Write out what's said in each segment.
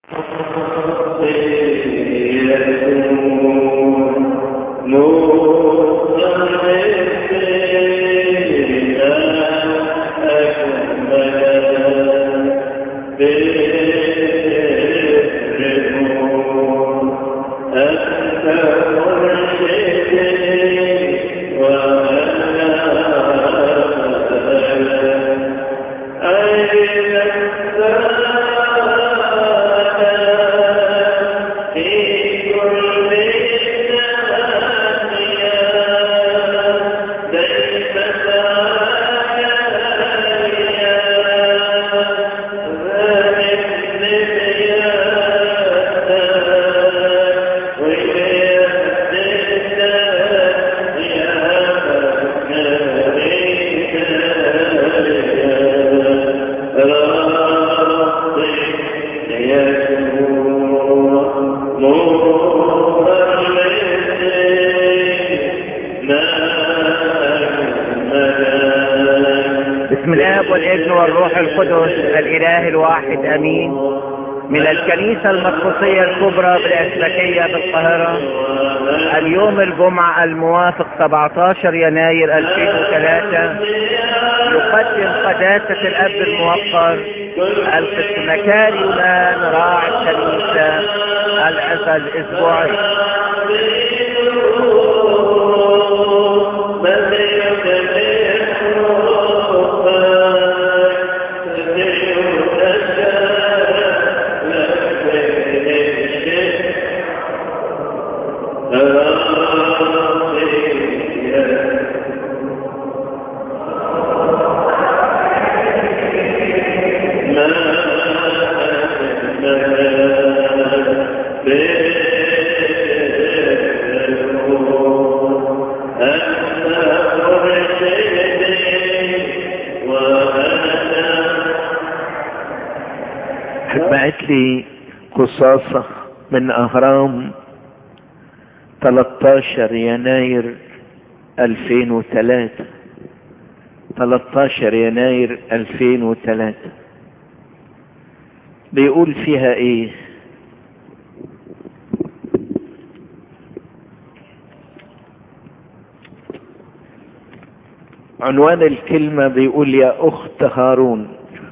بسم الاب والابن والروح القدس الاله الواحد امين من الكنيسة المرقسية الكبرى بالأسبكية بالقاهرة اليوم الجمعة الموافق 17 يناير 2003 يقدم قداسة الأب الموقر القس مكاري يونان راعي الكنيسة العظة الأسبوعي بعت لي قصاصة من اهرام 13 يناير 2003 13 يناير 2003 بيقول فيها ايه عنوان الكلمة بيقول يا اخت هارون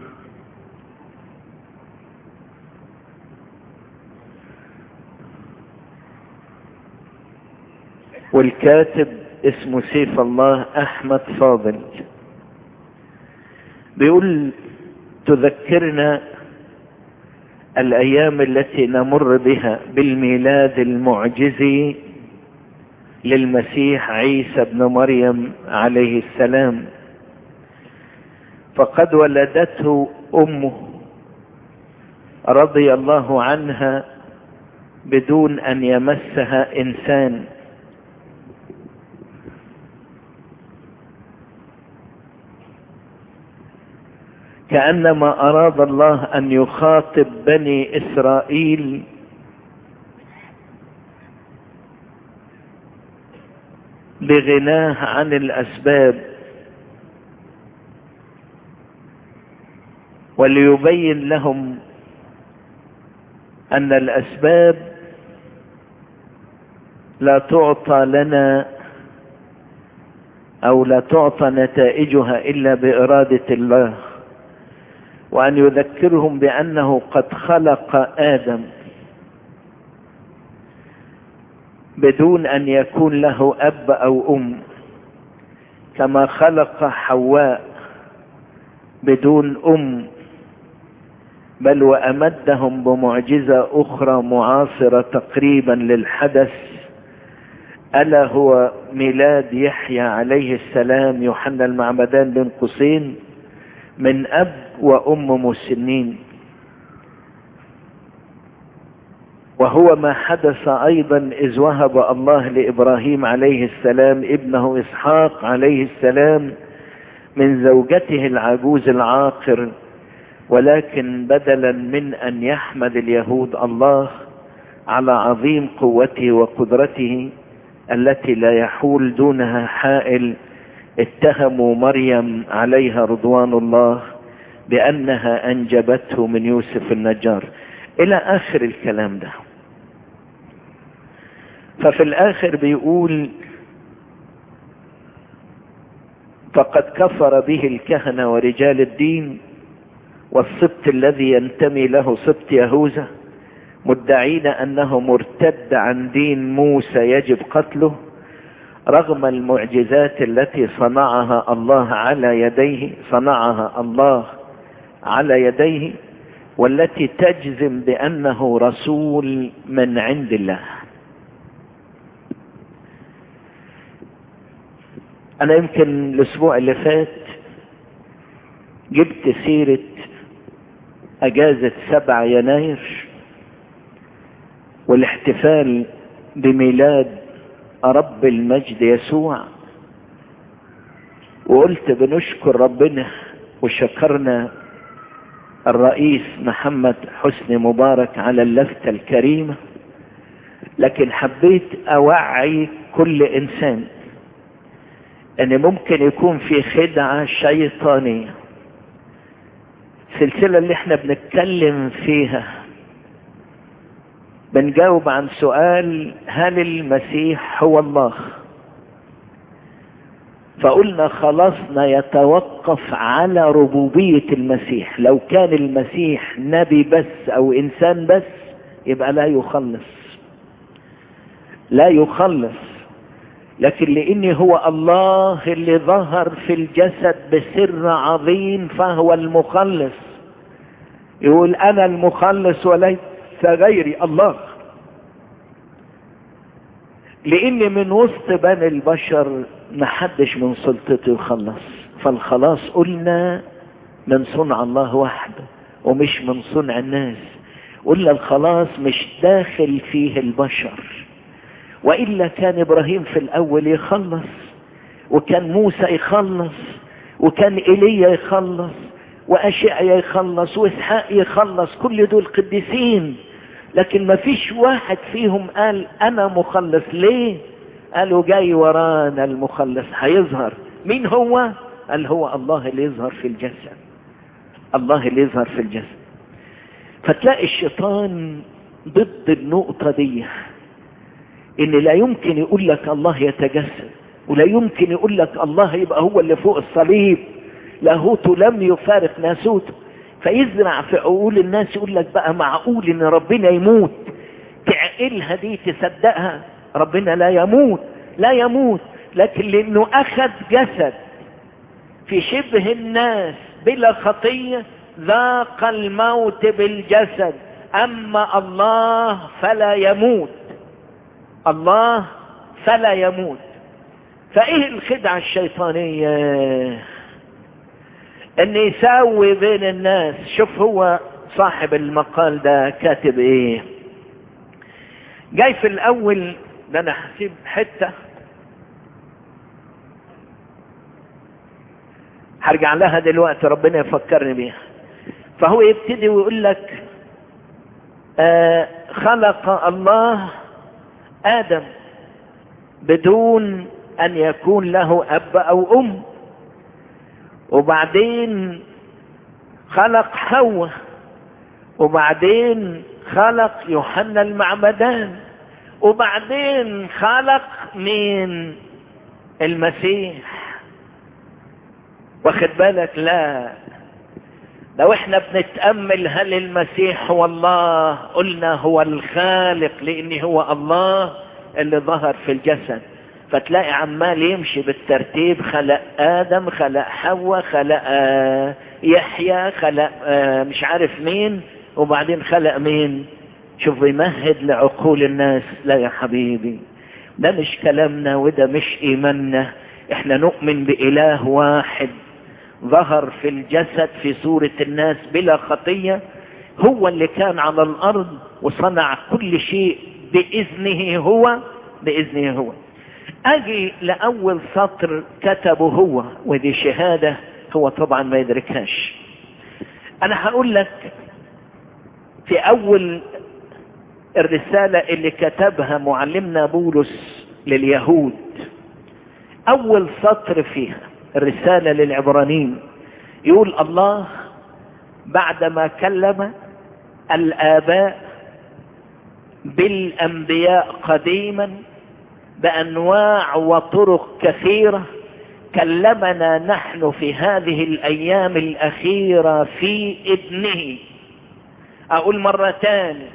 والكاتب اسمه سيف الله احمد فاضل بيقول تذكرنا الايام التي نمر بها بالميلاد المعجزي للمسيح عيسى ابن مريم عليه السلام فقد ولدته امه رضي الله عنها بدون ان يمسها انسان كانما اراد الله ان يخاطب بني اسرائيل بغناه عن الاسباب وليبين لهم ان الاسباب لا تعطى لنا او لا تعطى نتائجها الا باراده الله وان يذكرهم بانه قد خلق ادم بدون ان يكون له اب او ام كما خلق حواء بدون ام بل وامدهم بمعجزه اخرى معاصره تقريبا للحدث الا هو ميلاد يحيى عليه السلام يوحنا المعمدان بن قوسين من اب وام مسنين وهو ما حدث ايضا اذ وهب الله لابراهيم عليه السلام ابنه اسحاق عليه السلام من زوجته العجوز العاقر ولكن بدلا من ان يحمد اليهود الله على عظيم قوته وقدرته التي لا يحول دونها حائل اتهموا مريم عليها رضوان الله بانها انجبته من يوسف النجار الى اخر الكلام ده ففي الاخر بيقول فقد كفر به الكهنة ورجال الدين والسبط الذي ينتمي له سبط يهوذا مدعين انه مرتد عن دين موسى يجب قتله رغم المعجزات التي صنعها الله على يديه صنعها الله على يديه والتي تجزم بانه رسول من عند الله انا يمكن الاسبوع اللي فات جبت سيرة اجازة سبع يناير والاحتفال بميلاد رب المجد يسوع وقلت بنشكر ربنا وشكرنا الرئيس محمد حسني مبارك على اللفتة الكريمة لكن حبيت اوعي كل انسان ان ممكن يكون في خدعة شيطانية السلسلة اللي احنا بنتكلم فيها بنجاوب عن سؤال هل المسيح هو الله فقلنا خلاصنا يتوقف على ربوبية المسيح لو كان المسيح نبي بس او انسان بس يبقى لا يخلص لا يخلص لكن لاني هو الله اللي ظهر في الجسد بسر عظيم فهو المخلص يقول انا المخلص وليس غيري الله لان من وسط بني البشر محدش من سلطته يخلص فالخلاص قلنا من صنع الله وحده ومش من صنع الناس قلنا الخلاص مش داخل فيه البشر وإلا كان إبراهيم في الأول يخلص وكان موسى يخلص وكان إيليا يخلص وأشعيا يخلص وإسحاق يخلص كل دول قديسين لكن ما فيش واحد فيهم قال أنا مخلص ليه قالوا جاي ورانا المخلص هيظهر مين هو قال هو الله اللي يظهر في الجسد الله اللي يظهر في الجسد فتلاقي الشيطان ضد النقطة دي ان لا يمكن يقول لك الله يتجسد ولا يمكن يقول لك الله يبقى هو اللي فوق الصليب لاهوته لم يفارق ناسوته فيزرع في عقول الناس يقول لك بقى معقول ان ربنا يموت تعقلها دي تصدقها ربنا لا يموت لا يموت لكن لانه اخذ جسد في شبه الناس بلا خطية ذاق الموت بالجسد اما الله فلا يموت الله فلا يموت فايه الخدعة الشيطانية ان يساوي بين الناس شوف هو صاحب المقال ده كاتب ايه جاي في الاول ده انا هسيب حتة هرجع لها دلوقتي ربنا يفكرني بيها فهو يبتدي ويقول لك آه خلق الله آدم بدون أن يكون له أب أو أم وبعدين خلق حواء وبعدين خلق يوحنا المعمدان وبعدين خلق من المسيح واخد بالك لا لو احنا بنتأمل هل المسيح هو الله قلنا هو الخالق لان هو الله اللي ظهر في الجسد فتلاقي عمال يمشي بالترتيب خلق ادم خلق حواء خلق يحيى خلق مش عارف مين وبعدين خلق مين شوف بيمهد لعقول الناس لا يا حبيبي ده مش كلامنا وده مش ايماننا احنا نؤمن باله واحد ظهر في الجسد في صورة الناس بلا خطية هو اللي كان على الارض وصنع كل شيء باذنه هو باذنه هو اجي لاول سطر كتبه هو ودي شهادة هو طبعا ما يدركهاش انا هقول لك في اول الرسالة اللي كتبها معلمنا بولس لليهود اول سطر فيها الرسالة للعبرانيين يقول الله بعدما كلم الآباء بالأنبياء قديما بأنواع وطرق كثيرة كلمنا نحن في هذه الأيام الأخيرة في ابنه أقول مرة تاني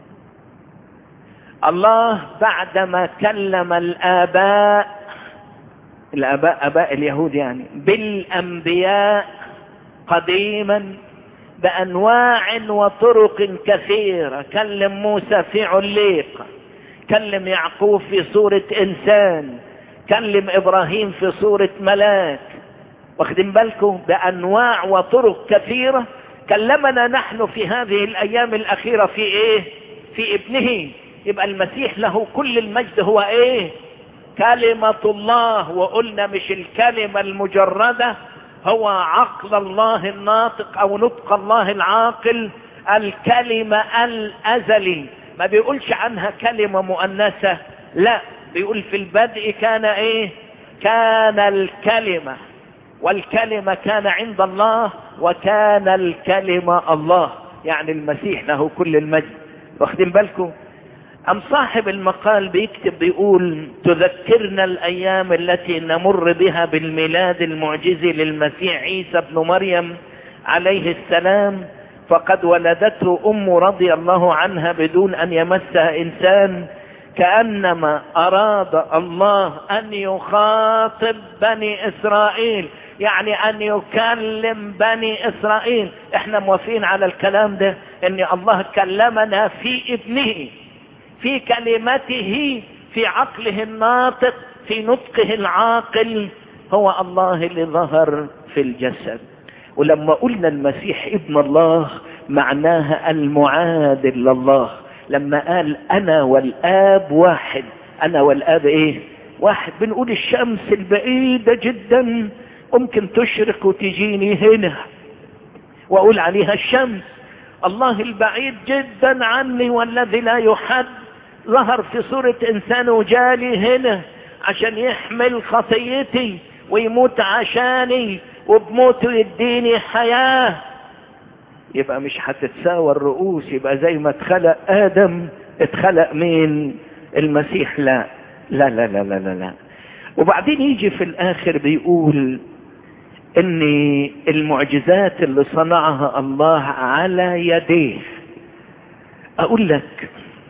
الله بعدما كلم الآباء الآباء أباء اليهود يعني بالأنبياء قديما بأنواع وطرق كثيرة كلم موسى في عليقة كلم يعقوب في صورة إنسان كلم إبراهيم في صورة ملاك واخدين بالكم بأنواع وطرق كثيرة كلمنا نحن في هذه الأيام الأخيرة في إيه في ابنه يبقى المسيح له كل المجد هو إيه كلمة الله وقلنا مش الكلمة المجردة هو عقل الله الناطق او نطق الله العاقل الكلمة الازلي ما بيقولش عنها كلمة مؤنثة لا بيقول في البدء كان ايه كان الكلمة والكلمة كان عند الله وكان الكلمة الله يعني المسيح له كل المجد واخدين بالكم أم صاحب المقال بيكتب بيقول تذكرنا الأيام التي نمر بها بالميلاد المعجزي للمسيح عيسى بن مريم عليه السلام فقد ولدته أم رضي الله عنها بدون أن يمسها إنسان كأنما أراد الله أن يخاطب بني إسرائيل يعني أن يكلم بني إسرائيل احنا موافقين على الكلام ده أن الله كلمنا في ابنه في كلمته في عقله الناطق في نطقه العاقل هو الله اللي ظهر في الجسد ولما قلنا المسيح ابن الله معناها المعادل لله لما قال انا والاب واحد انا والاب ايه واحد بنقول الشمس البعيدة جدا ممكن تشرق وتجيني هنا واقول عليها الشمس الله البعيد جدا عني والذي لا يحد ظهر في صورة انسان وجالي هنا عشان يحمل خطيتي ويموت عشاني وبموته يديني حياة يبقى مش هتتساوى الرؤوس يبقى زي ما اتخلق ادم اتخلق مين المسيح لا لا لا لا لا لا, لا. وبعدين يجي في الاخر بيقول ان المعجزات اللي صنعها الله على يديه اقول لك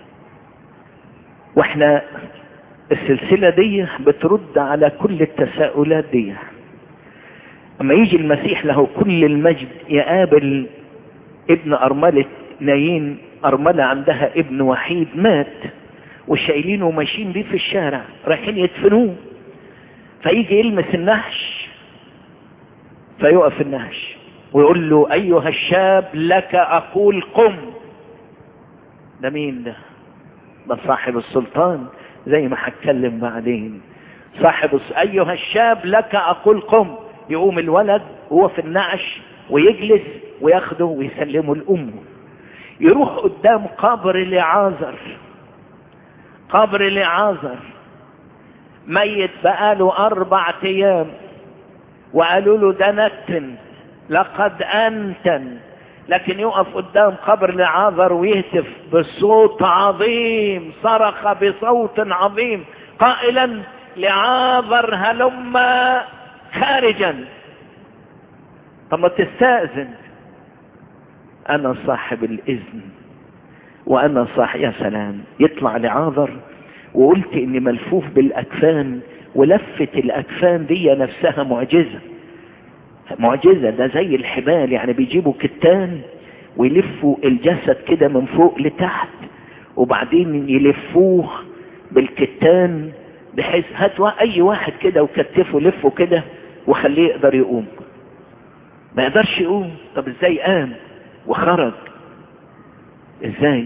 واحنا السلسلة دي بترد على كل التساؤلات دي اما يجي المسيح له كل المجد يقابل ابن ارملة نايين ارملة عندها ابن وحيد مات وشايلينه وماشيين بيه في الشارع رايحين يدفنوه فيجي يلمس النهش فيقف النهش ويقول له ايها الشاب لك اقول قم ده مين ده ده صاحب السلطان زي ما هتكلم بعدين صاحب ايها الشاب لك اقول قم يقوم الولد وهو في النعش ويجلس وياخده ويسلمه لامه يروح قدام قبر لعازر قبر لعازر ميت بقاله اربع ايام وقالوا له ده نتن لقد انتن لكن يقف قدام قبر لعازر ويهتف بصوت عظيم صرخ بصوت عظيم قائلا لعازر هلم خارجا طب ما تستأذن انا صاحب الاذن وانا صاحب يا سلام يطلع لعازر وقلت اني ملفوف بالاكفان ولفة الاكفان دي نفسها معجزة معجزة ده زي الحبال يعني بيجيبوا كتان ويلفوا الجسد كده من فوق لتحت وبعدين يلفوه بالكتان بحيث هات اي واحد كده وكتفه لفه كده وخليه يقدر يقوم ما يقدرش يقوم طب ازاي قام وخرج ازاي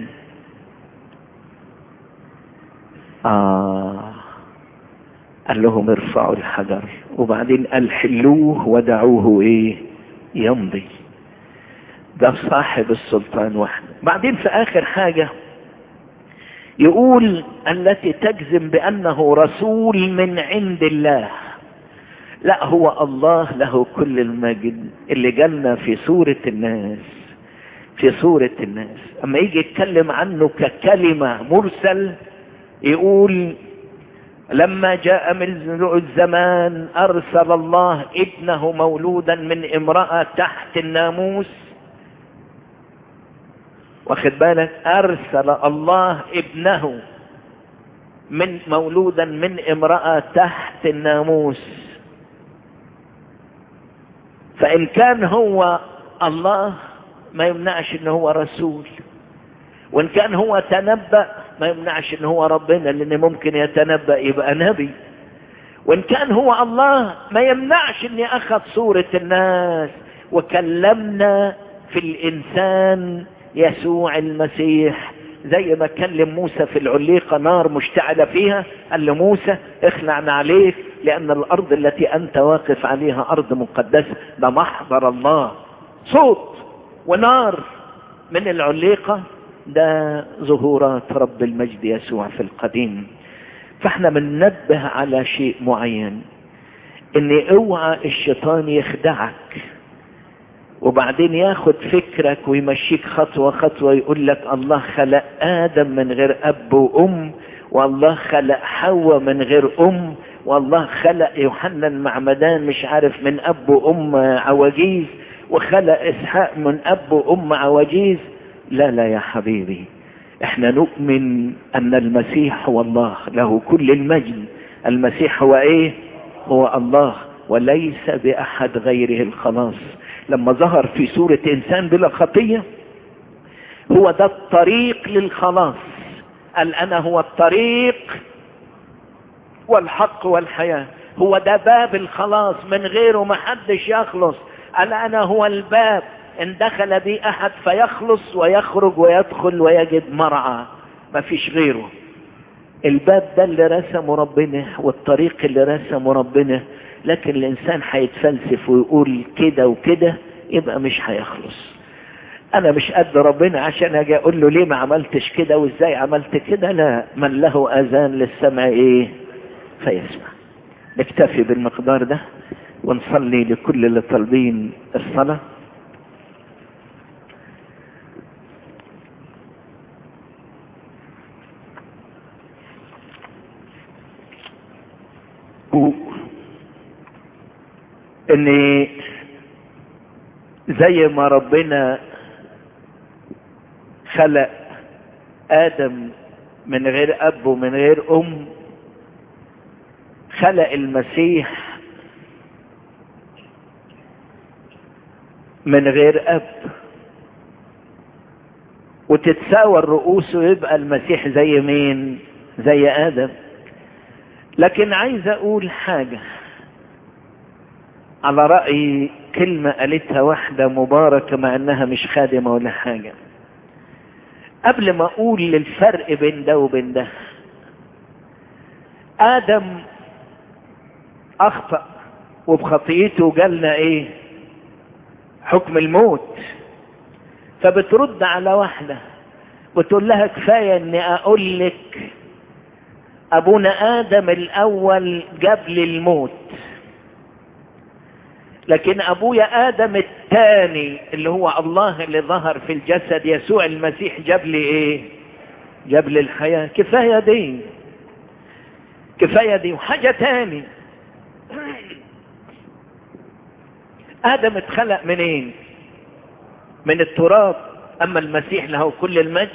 آه قال لهم ارفعوا الحجر وبعدين قال حلوه ودعوه ايه يمضي ده صاحب السلطان وحده بعدين في اخر حاجة يقول التي تجزم بانه رسول من عند الله لا هو الله له كل المجد اللي جالنا في سورة الناس في صورة الناس اما يجي يتكلم عنه ككلمة مرسل يقول لما جاء من الزمان ارسل الله ابنه مولودا من امرأة تحت الناموس واخد بالك ارسل الله ابنه من مولودا من امرأة تحت الناموس فان كان هو الله ما يمنعش ان هو رسول وان كان هو تنبأ ما يمنعش ان هو ربنا لان ممكن يتنبأ يبقى نبي وان كان هو الله ما يمنعش اني اخذ صورة الناس وكلمنا في الانسان يسوع المسيح زي ما كلم موسى في العليقة نار مشتعلة فيها قال لموسى اخلعنا عليك لان الارض التي انت واقف عليها ارض مقدسة ده محضر الله صوت ونار من العليقة ده ظهورات رب المجد يسوع في القديم فاحنا بننبه على شيء معين ان اوعى الشيطان يخدعك وبعدين ياخد فكرك ويمشيك خطوة خطوة يقول لك الله خلق آدم من غير أب وأم والله خلق حواء من غير أم والله خلق يوحنا المعمدان مش عارف من أب وأم عواجيز وخلق إسحاق من أب وأم عواجيز لا لا يا حبيبي احنا نؤمن أن المسيح هو الله له كل المجد المسيح هو ايه هو الله وليس بأحد غيره الخلاص لما ظهر في صورة إنسان بلا خطية هو ده الطريق للخلاص قال أنا هو الطريق والحق والحياة هو ده باب الخلاص من غيره ما حدش يخلص قال أنا هو الباب إن دخل بي أحد فيخلص ويخرج ويدخل ويجد مرعى ما فيش غيره الباب ده اللي رسمه ربنا والطريق اللي رسمه ربنا لكن الانسان هيتفلسف ويقول كده وكده يبقى مش هيخلص انا مش قد ربنا عشان اجي اقول له ليه ما عملتش كده وازاي عملت كده لا من له اذان للسمع ايه فيسمع نكتفي بالمقدار ده ونصلي لكل اللي طالبين الصلاه ان زي ما ربنا خلق ادم من غير اب ومن غير ام خلق المسيح من غير اب وتتساوى الرؤوس ويبقى المسيح زي مين زي ادم لكن عايز اقول حاجه على رأي كلمة قالتها واحدة مباركة مع انها مش خادمة ولا حاجة قبل ما اقول للفرق بين ده وبين ده ادم اخطأ وبخطيته جالنا ايه حكم الموت فبترد على واحدة بتقول لها كفاية اني اقول لك ابونا ادم الاول جاب لي الموت لكن ابويا ادم الثاني اللي هو الله اللي ظهر في الجسد يسوع المسيح جاب لي ايه جاب لي الحياة كفاية دي كفاية دي وحاجة تاني ادم اتخلق منين من التراب اما المسيح له كل المجد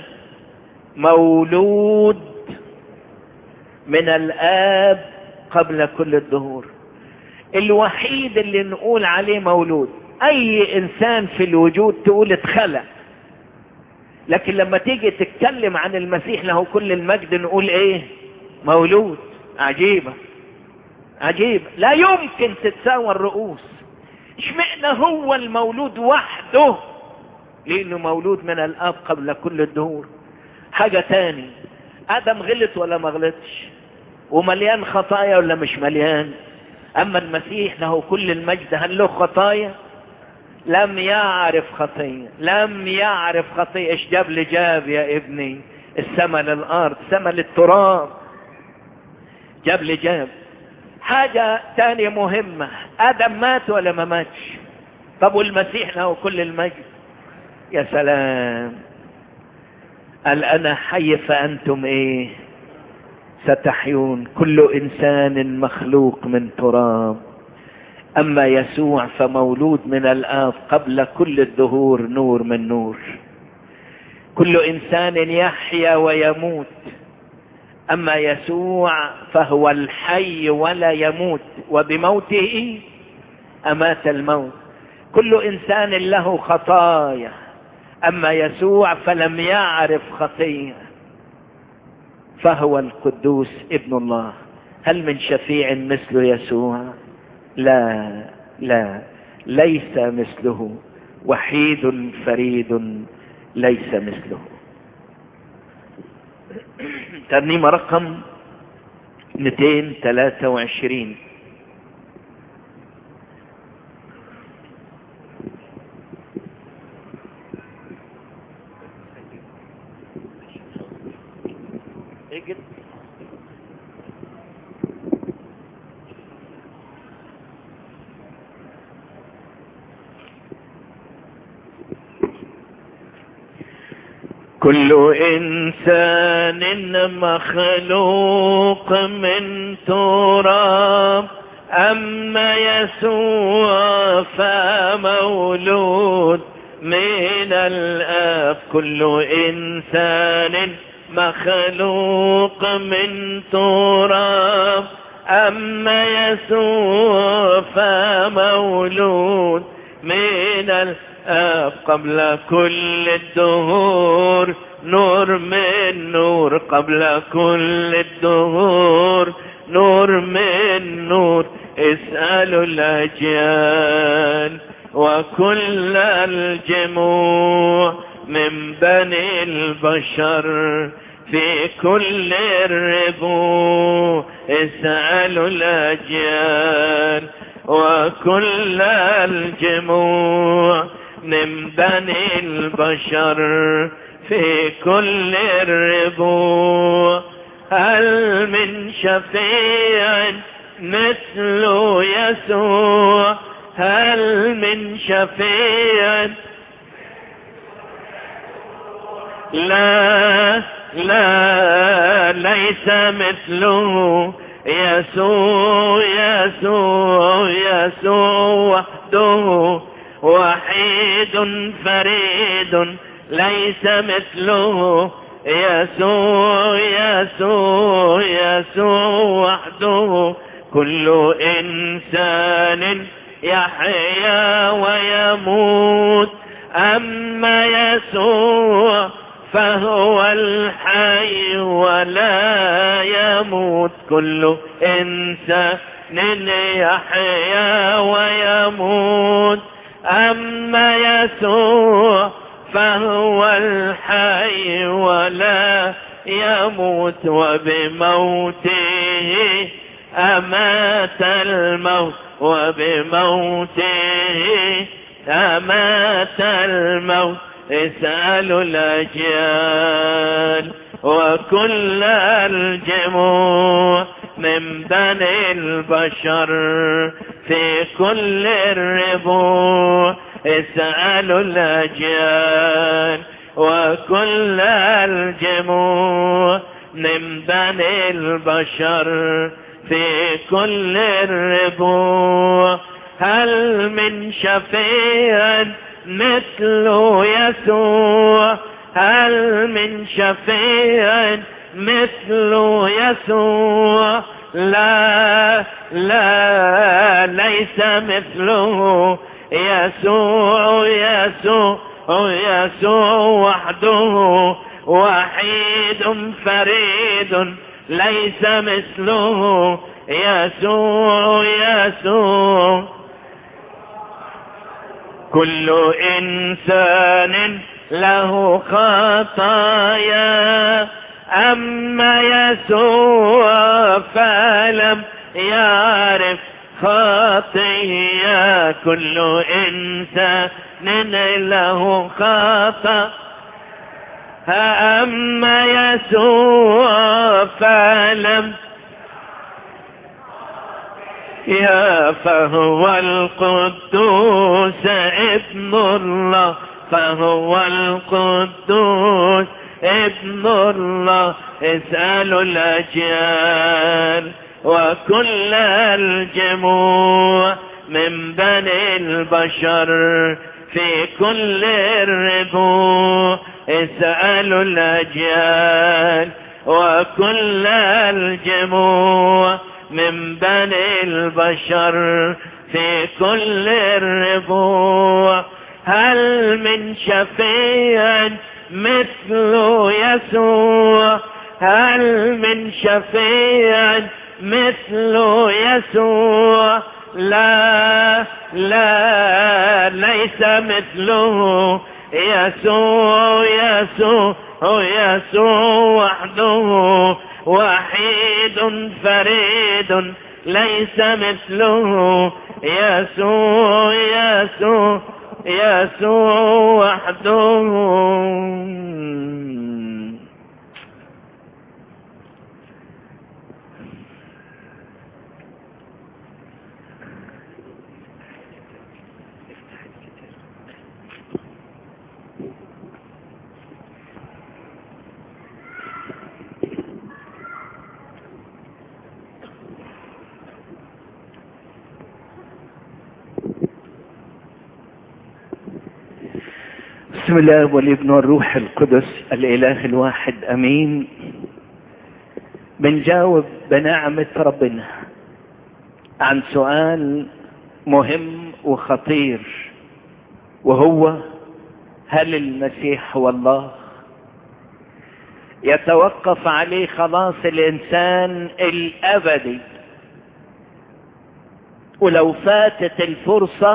مولود من الاب قبل كل الدهور الوحيد اللي نقول عليه مولود اي انسان في الوجود تقول اتخلق لكن لما تيجي تتكلم عن المسيح له كل المجد نقول ايه مولود عجيبة عجيبة لا يمكن تتساوى الرؤوس اشمعنى هو المولود وحده لانه مولود من الاب قبل كل الدهور حاجة تاني ادم غلط ولا ما غلطش ومليان خطايا ولا مش مليان اما المسيح له كل المجد هل له خطايا لم يعرف خطية لم يعرف خطية ايش جاب لي جاب يا ابني السما للارض سما للتراب جاب لي جاب حاجة تانية مهمة ادم مات ولا ما ماتش طب والمسيح له كل المجد يا سلام قال انا حي فانتم ايه ستحيون كل انسان مخلوق من تراب اما يسوع فمولود من الاب قبل كل الدهور نور من نور كل انسان يحيا ويموت اما يسوع فهو الحي ولا يموت وبموته امات الموت كل انسان له خطايا اما يسوع فلم يعرف خطيه فهو القدوس ابن الله هل من شفيع مثل يسوع لا لا ليس مثله وحيد فريد ليس مثله ترنيمة رقم 223 كل انسان مخلوق من تراب اما يسوع فمولود من الاب كل انسان مخلوق من تراب اما يسوع فمولود من الاب الآب قبل كل الدهور نور من نور قبل كل الدهور نور من نور اسألوا الأجيال وكل الجموع من بني البشر في كل الربوع اسألوا الأجيال وكل الجموع من بني البشر في كل الربوع هل من شفيع مثل يسوع هل من شفيع لا لا ليس مثله يسوع يسوع يسوع وحده وحيد فريد ليس مثله يسوع يسوع يسوع وحده كل انسان يحيا ويموت اما يسوع فهو الحي ولا يموت كل انسان يحيا ويموت اما يسوع فهو الحي ولا يموت وبموته امات الموت وبموته امات الموت اسألوا الأجيال وكل الجموع من بني البشر في كل الربوع اسألوا الأجيال وكل الجموع من بني البشر في كل الربوع هل من شفيع مثل يسوع هل من شفيع مثل يسوع لا لا ليس مثله يسوع يسوع يسوع وحده وحيد فريد ليس مثله يسوع يسوع كل انسان له خطايا اما يسوع فلم يعرف خطية كل انسان له خطأ اما يسوع فلم يا فهو القدوس ابن الله فهو القدوس ابن الله اسألوا الأجيال وكل الجموع من بني البشر في كل الربوع اسألوا الأجيال وكل الجموع من بني البشر في كل الربوع هل من شفيع مثل يسوع هل من شفيع مثل يسوع لا لا ليس مثله يسوع يسوع يسوع وحده وحيد فريد ليس مثله يسوع يسوع يسوع وحده بسم الله والابن والروح القدس الاله الواحد امين بنجاوب بنعمة ربنا عن سؤال مهم وخطير وهو هل المسيح هو الله يتوقف عليه خلاص الانسان الابدي ولو فاتت الفرصه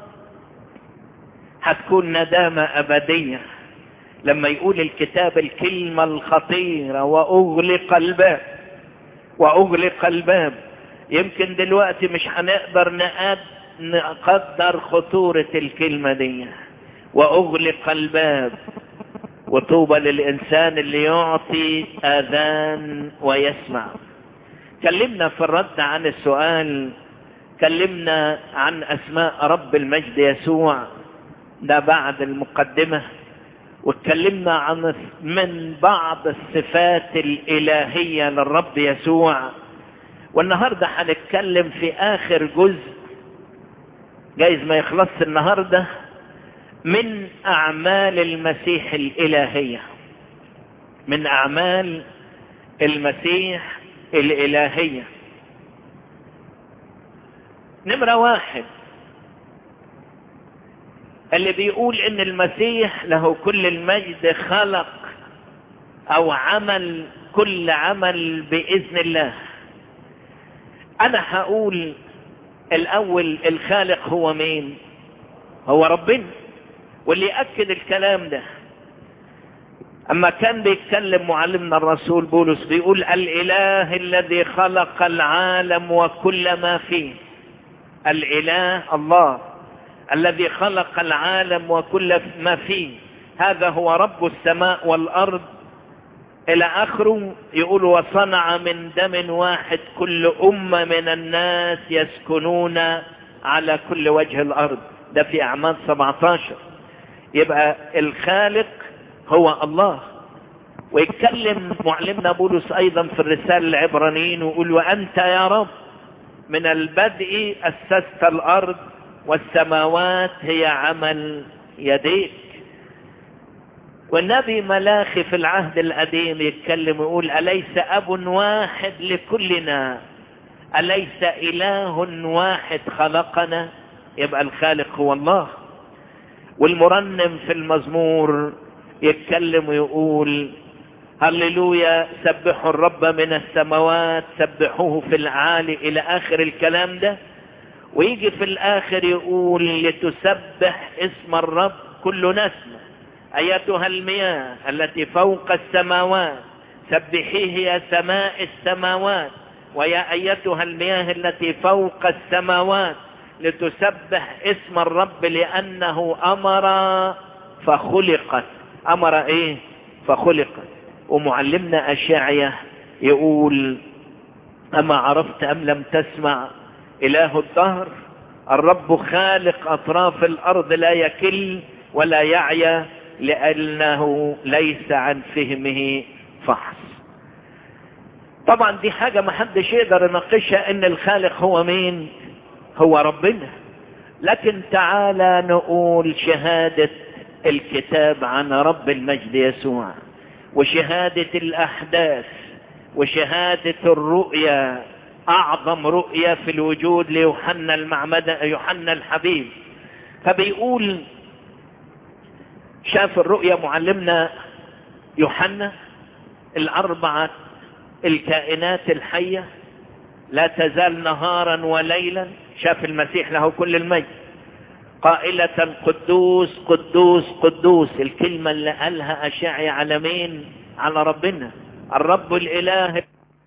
هتكون ندامة أبدية لما يقول الكتاب الكلمة الخطيرة وأغلق الباب وأغلق الباب يمكن دلوقتي مش هنقدر نقد نقدر خطورة الكلمة دي وأغلق الباب وطوبى للإنسان اللي يعطي آذان ويسمع كلمنا في الرد عن السؤال كلمنا عن أسماء رب المجد يسوع ده بعد المقدمة واتكلمنا عن من بعض الصفات الإلهية للرب يسوع والنهاردة هنتكلم في آخر جزء جايز ما يخلص النهاردة من أعمال المسيح الإلهية من أعمال المسيح الإلهية نمرة واحد اللي بيقول ان المسيح له كل المجد خلق او عمل كل عمل باذن الله انا هقول الاول الخالق هو مين هو ربنا واللي يأكد الكلام ده اما كان بيتكلم معلمنا الرسول بولس بيقول الاله الذي خلق العالم وكل ما فيه الاله الله الذي خلق العالم وكل ما فيه هذا هو رب السماء والارض الى اخره يقول وصنع من دم واحد كل امه من الناس يسكنون على كل وجه الارض ده في اعمال 17 يبقى الخالق هو الله ويتكلم معلمنا بولس ايضا في الرساله العبرانيين ويقول وانت يا رب من البدء اسست الارض والسماوات هي عمل يديك والنبي ملاخي في العهد القديم يتكلم ويقول أليس أب واحد لكلنا أليس إله واحد خلقنا يبقى الخالق هو الله والمرنم في المزمور يتكلم ويقول هللويا سبحوا الرب من السماوات سبحوه في العالي إلى آخر الكلام ده ويجي في الاخر يقول لتسبح اسم الرب كل نسمة ايتها المياه التي فوق السماوات سبحيه يا سماء السماوات ويا ايتها المياه التي فوق السماوات لتسبح اسم الرب لانه امر فخلقت امر ايه فخلقت ومعلمنا اشعيا يقول اما عرفت ام لم تسمع اله الدهر الرب خالق اطراف الارض لا يكل ولا يعي لأنه ليس عن فهمه فحص طبعا دي حاجة ما حدش يقدر يناقشها ان الخالق هو مين هو ربنا لكن تعالى نقول شهادة الكتاب عن رب المجد يسوع وشهادة الأحداث وشهادة الرؤيا أعظم رؤيا في الوجود ليوحنا المعمدة يوحنا الحبيب فبيقول شاف الرؤيا معلمنا يوحنا الأربعة الكائنات الحية لا تزال نهارا وليلا شاف المسيح له كل المجد قائلة قدوس قدوس قدوس الكلمة اللي قالها أشعي على مين على ربنا الرب الإله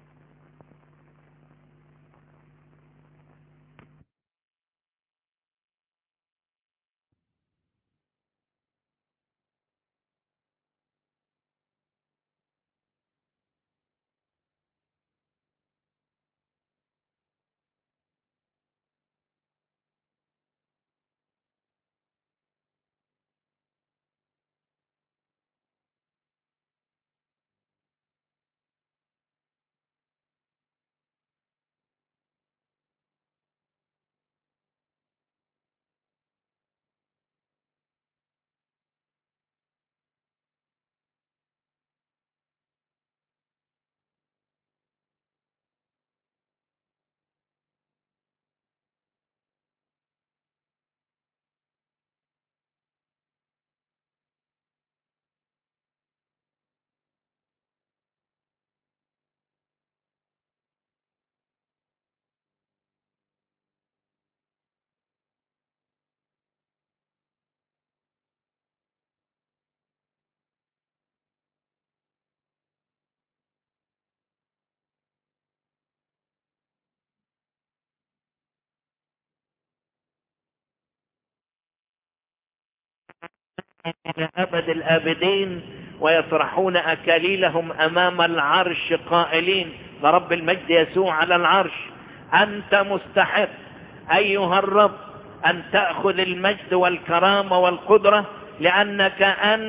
إلى أبد الآبدين ويطرحون أكاليلهم أمام العرش قائلين لرب المجد يسوع على العرش أنت مستحق أيها الرب أن تأخذ المجد والكرامة والقدرة لأنك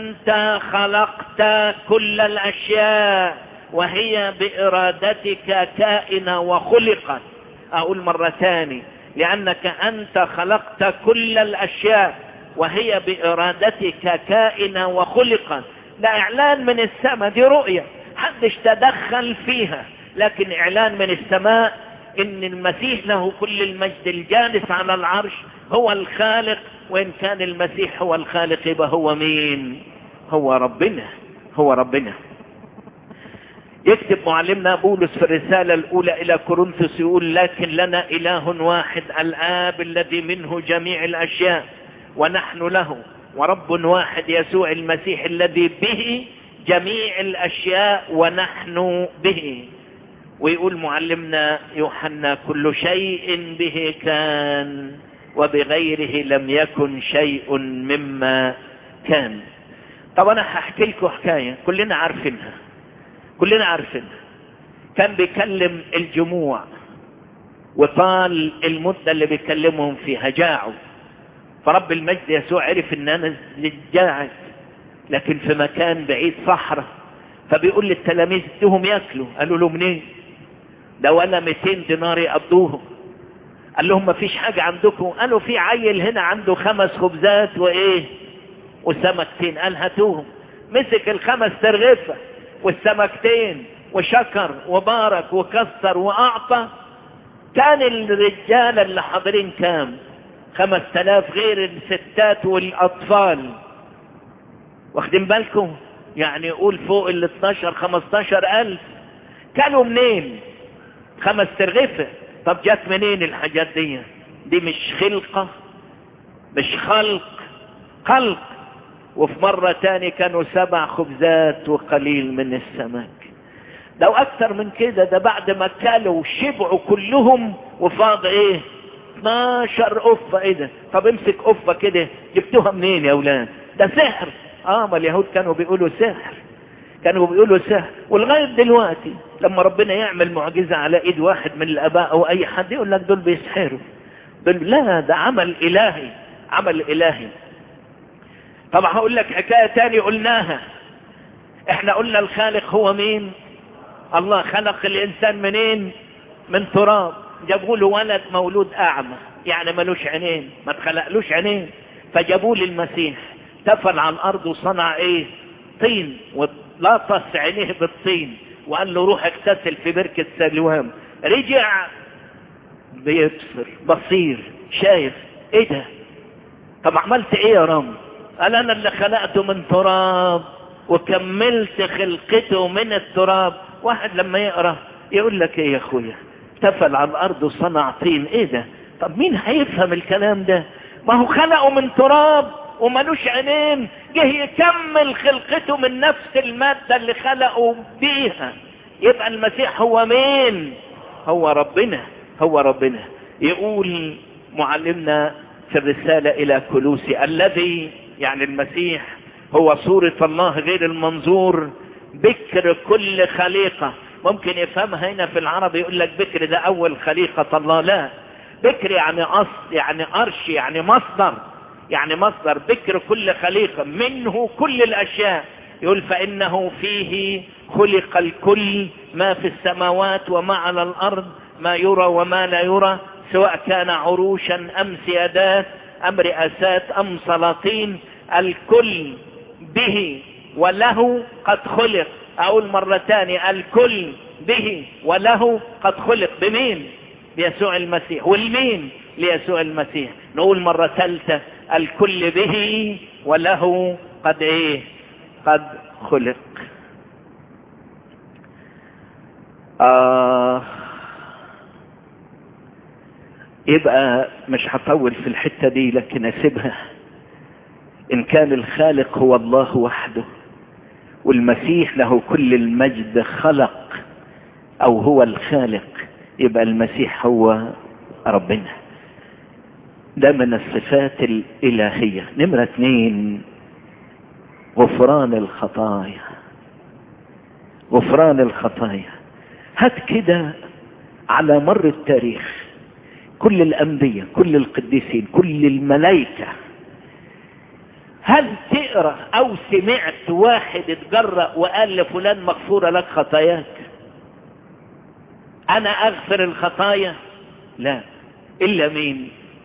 أنت خلقت كل الأشياء وهي بإرادتك كائنة وخلقت أقول مرة ثانية لأنك أنت خلقت كل الأشياء وهي بإرادتك كائنة وخلقت ده إعلان من السماء دي رؤية حدش تدخل فيها لكن إعلان من السماء إن المسيح له كل المجد الجالس على العرش هو الخالق وإن كان المسيح هو الخالق يبقى هو مين هو ربنا هو ربنا يكتب معلمنا بولس في الرسالة الأولى إلى كورنثوس يقول لكن لنا إله واحد الآب الذي منه جميع الأشياء ونحن له ورب واحد يسوع المسيح الذي به جميع الأشياء ونحن به ويقول معلمنا يوحنا كل شيء به كان وبغيره لم يكن شيء مما كان طب انا هحكي لكم حكاية كلنا عارفينها كلنا عارفينها كان بيكلم الجموع وطال المدة اللي بيكلمهم فيها جاعوا فرب المجد يسوع عرف ان انا جاعت لكن في مكان بعيد صحراء فبيقول للتلاميذ ادوهم ياكلوا قالوا له منين ده ولا 200 دينار يقضوهم قال لهم ما فيش حاجة عندكم قالوا في عيل هنا عنده خمس خبزات وايه وسمكتين قال هاتوهم مسك الخمس ترغفة والسمكتين وشكر وبارك وكسر واعطى كان الرجال اللي حاضرين كام خمس تلاف غير الستات والاطفال واخدين بالكم يعني يقول فوق ال 12 15 الف كانوا منين خمس ترغفة طب جات منين الحاجات دي دي مش خلقة مش خلق خلق وفي مرة تاني كانوا سبع خبزات وقليل من السمك لو اكتر من كده ده بعد ما كلوا وشبعوا كلهم وفاض ايه 12 قفة ايه ده طب امسك قفة كده جبتوها منين يا اولاد ده سحر اه ما اليهود كانوا بيقولوا سحر كانوا بيقولوا سحر ولغاية دلوقتي لما ربنا يعمل معجزة على ايد واحد من الاباء او اي حد يقول لك دول بيسحروا دول لا ده عمل الهي عمل الهي طبعا هقول لك حكاية تاني قلناها احنا قلنا الخالق هو مين الله خلق الانسان منين من تراب جابوا له ولد مولود اعمى يعني ملوش عينين ما تخلقلوش عينين فجابوا لي المسيح تفل على الارض وصنع ايه طين ولطس عينيه بالطين وقال له روح اغتسل في بركة سلوام رجع بيبصر بصير شايف ايه ده طب عملت ايه يا رب قال انا اللي خلقته من تراب وكملت خلقته من التراب واحد لما يقرأ يقول لك ايه يا اخويا تفل على الارض وصنع طين ايه ده طب مين هيفهم الكلام ده ما هو خلقه من تراب وملوش عينين جه يكمل خلقته من نفس المادة اللي خلقه بيها يبقى المسيح هو مين هو ربنا هو ربنا يقول معلمنا في الرسالة الى كلوسي الذي يعني المسيح هو صورة الله غير المنظور بكر كل خليقة ممكن يفهمها هنا في العربي يقول لك بكر ده اول خليقة الله لا بكر يعني اصل يعني ارش يعني مصدر يعني مصدر بكر كل خليقة منه كل الاشياء يقول فانه فيه خلق الكل ما في السماوات وما على الارض ما يرى وما لا يرى سواء كان عروشا ام سيادات ام رئاسات ام سلاطين الكل به وله قد خلق اقول مرة تانية الكل به وله قد خلق بمين بيسوع المسيح والمين ليسوع المسيح نقول مرة ثالثة الكل به وله قد ايه قد خلق آه يبقى مش هطول في الحتة دي لكن اسيبها ان كان الخالق هو الله وحده والمسيح له كل المجد خلق او هو الخالق يبقى المسيح هو ربنا ده من الصفات الالهية نمرة اثنين غفران الخطايا غفران الخطايا هات كده على مر التاريخ كل الانبياء كل القديسين كل الملائكه هل تقرا او سمعت واحد اتجرأ وقال لفلان مغفورة لك خطاياك انا اغفر الخطايا لا الا مين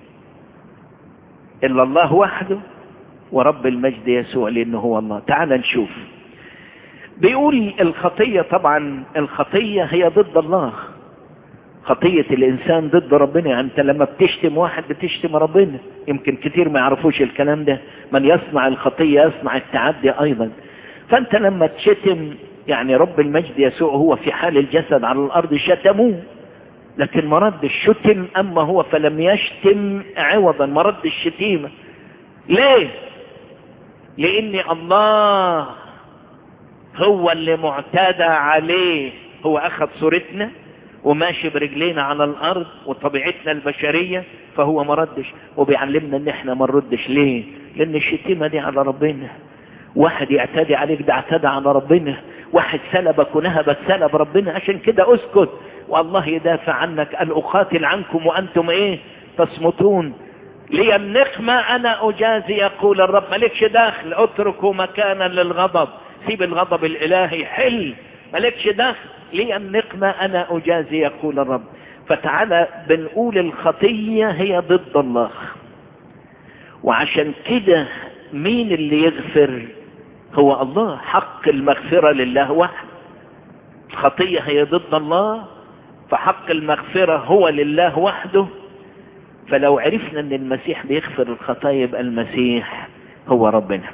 الا الله وحده ورب المجد يسوع لانه هو الله تعال نشوف بيقول الخطية طبعا الخطية هي ضد الله خطية الإنسان ضد ربنا يعني أنت لما بتشتم واحد بتشتم ربنا يمكن كتير ما يعرفوش الكلام ده من يصنع الخطية يصنع التعدي أيضا فأنت لما تشتم يعني رب المجد يسوع هو في حال الجسد على الأرض شتموه لكن مرد الشتم أما هو فلم يشتم عوضا مرد الشتيمة ليه لأن الله هو اللي معتدى عليه هو أخذ صورتنا وماشي برجلينا على الارض وطبيعتنا البشرية فهو ما ردش وبيعلمنا ان احنا ما نردش ليه لان الشتيمة دي على ربنا واحد يعتدي عليك ده اعتدى على ربنا واحد سلبك ونهبك سلب ربنا عشان كده اسكت والله يدافع عنك ان اقاتل عنكم وانتم ايه تصمتون لي النقمة انا اجازي يقول الرب مالكش داخل اتركوا مكانا للغضب سيب الغضب الالهي حل مالكش داخل لي النقمة أنا أجازي يقول الرب فتعالى بنقول الخطية هي ضد الله وعشان كده مين اللي يغفر هو الله حق المغفرة لله وحده الخطية هي ضد الله فحق المغفرة هو لله وحده فلو عرفنا ان المسيح بيغفر الخطايا يبقى المسيح هو ربنا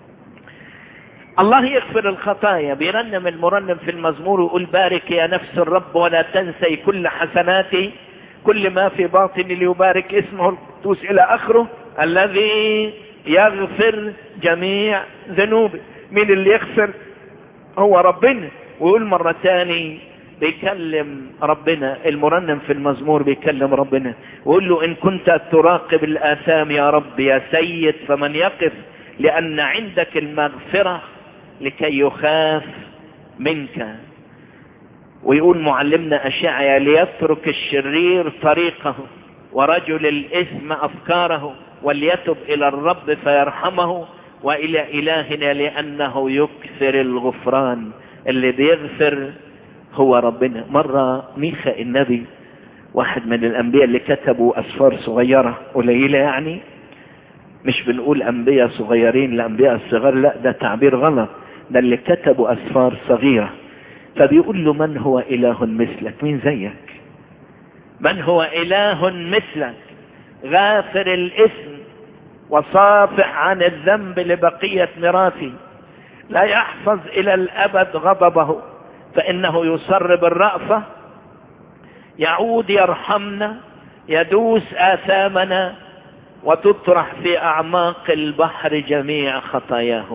الله يغفر الخطايا بيرنم المرنم في المزمور ويقول بارك يا نفس الرب ولا تنسي كل حسناتي كل ما في باطني ليبارك اسمه القدوس الى اخره الذي يغفر جميع ذنوبي مين اللي يغفر هو ربنا ويقول مرة تاني بيكلم ربنا المرنم في المزمور بيكلم ربنا ويقول له ان كنت تراقب الاثام يا رب يا سيد فمن يقف لان عندك المغفرة لكي يخاف منك ويقول معلمنا أشعيا ليترك الشرير طريقه ورجل الإثم أفكاره وليتب إلى الرب فيرحمه والى الهنا لانه يكثر الغفران اللي بيغفر هو ربنا مرة ميخا النبي واحد من الانبياء اللي كتبوا اسفار صغيرة قليلة يعني مش بنقول انبياء صغيرين الانبياء الصغار لا ده تعبير غلط ده اللي كتبوا اسفار صغيرة فبيقول له من هو اله مثلك مين زيك من هو اله مثلك غافر الاثم وصافح عن الذنب لبقية ميراثي لا يحفظ الى الابد غضبه فانه يصر بالرأفة يعود يرحمنا يدوس آثامنا وتطرح في أعماق البحر جميع خطاياهم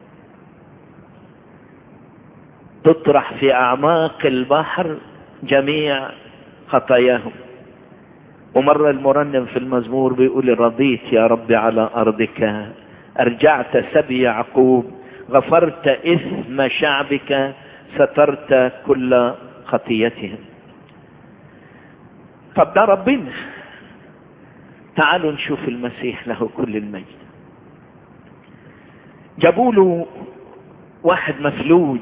تطرح في أعماق البحر جميع خطاياهم ومرة المرنم في المزمور بيقول رضيت يا رب على أرضك أرجعت سبي يعقوب غفرت إثم شعبك سترت كل خطيتهم طب ده ربنا تعالوا نشوف المسيح له كل المجد جابوا له واحد مفلوج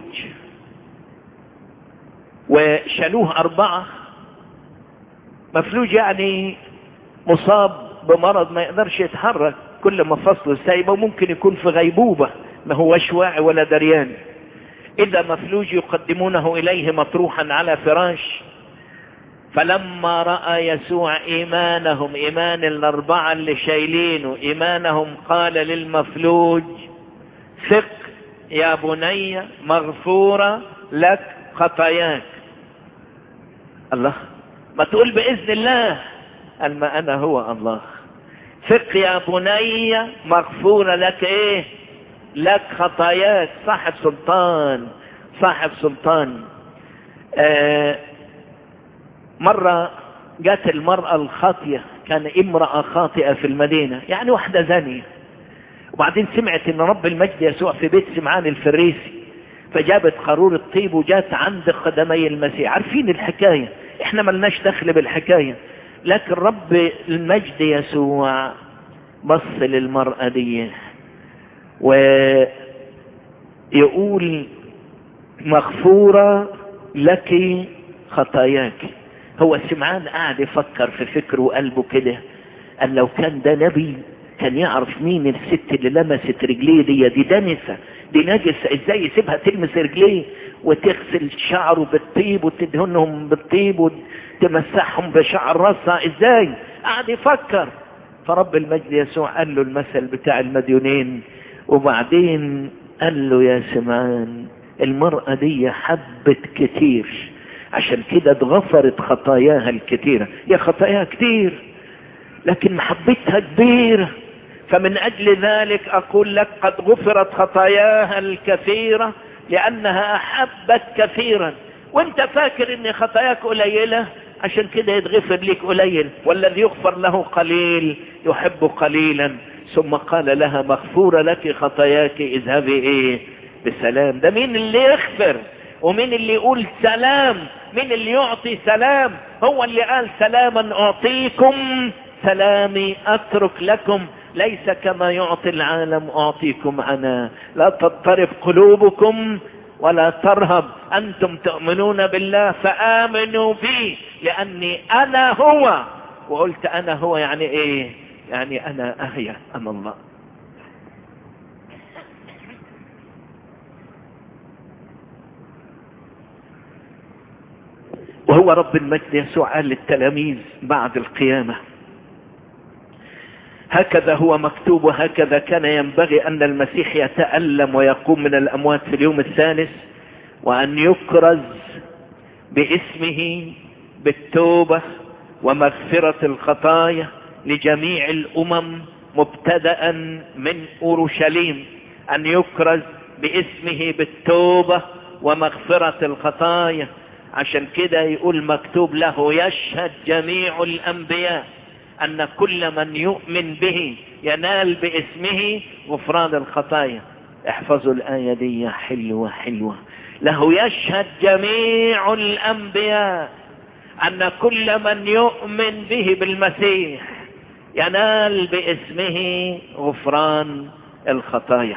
وشالوه أربعة مفلوج يعني مصاب بمرض ما يقدرش يتحرك كل ما فصله سايبه ممكن يكون في غيبوبة ما هوش واعي ولا دريان إذا مفلوج يقدمونه إليه مطروحا على فراش فلما رأى يسوع إيمانهم إيمان الأربعة اللي شايلينه إيمانهم قال للمفلوج ثق يا بني مغفورة لك خطاياك الله ما تقول بإذن الله قال ما أنا هو الله ثق يا بني مغفورة لك إيه لك خطاياك صاحب سلطان صاحب سلطان آه مرة جات المرأة الخاطية كان امرأة خاطئة في المدينة يعني واحدة زانية وبعدين سمعت ان رب المجد يسوع في بيت سمعان الفريسي فجابت قارورة طيب وجات عند قدمي المسيح عارفين الحكاية احنا ملناش دخل بالحكاية لكن رب المجد يسوع بص للمرأة دي ويقول مغفورة لك خطاياك هو سمعان قاعد يفكر في فكره وقلبه كده قال لو كان ده نبي كان يعرف مين الست اللي لمست رجليه دي دي دنسة دي نجسة ازاي يسيبها تلمس رجليه وتغسل شعره بالطيب وتدهنهم بالطيب وتمسحهم بشعر راسها ازاي قاعد يفكر فرب المجد يسوع قال له المثل بتاع المديونين وبعدين قال له يا سمعان المرأة دي حبت كتير عشان كده اتغفرت خطاياها الكتيرة يا خطاياها كتير لكن محبتها كبيرة فمن أجل ذلك أقول لك قد غفرت خطاياها الكثيرة لأنها أحبت كثيرا وانت فاكر ان خطاياك قليلة عشان كده يتغفر لك قليل والذي يغفر له قليل يحب قليلا ثم قال لها مغفورة لك خطاياك اذهبي ايه بسلام ده مين اللي يغفر ومين اللي يقول سلام مين اللي يعطي سلام هو اللي قال سلاما اعطيكم سلامي اترك لكم ليس كما يعطي العالم اعطيكم انا لا تضطرب قلوبكم ولا ترهب انتم تؤمنون بالله فامنوا بي لاني انا هو وقلت انا هو يعني ايه يعني انا اهيا انا الله وهو رب المجد يسوع قال للتلاميذ بعد القيامة هكذا هو مكتوب وهكذا كان ينبغي أن المسيح يتألم ويقوم من الأموات في اليوم الثالث وأن يكرز باسمه بالتوبة ومغفرة الخطايا لجميع الأمم مبتدأ من أورشليم أن يكرز باسمه بالتوبة ومغفرة الخطايا عشان كده يقول مكتوب له يشهد جميع الأنبياء أن كل من يؤمن به ينال باسمه غفران الخطايا احفظوا الآية دي حلوة حلوة له يشهد جميع الأنبياء أن كل من يؤمن به بالمسيح ينال باسمه غفران الخطايا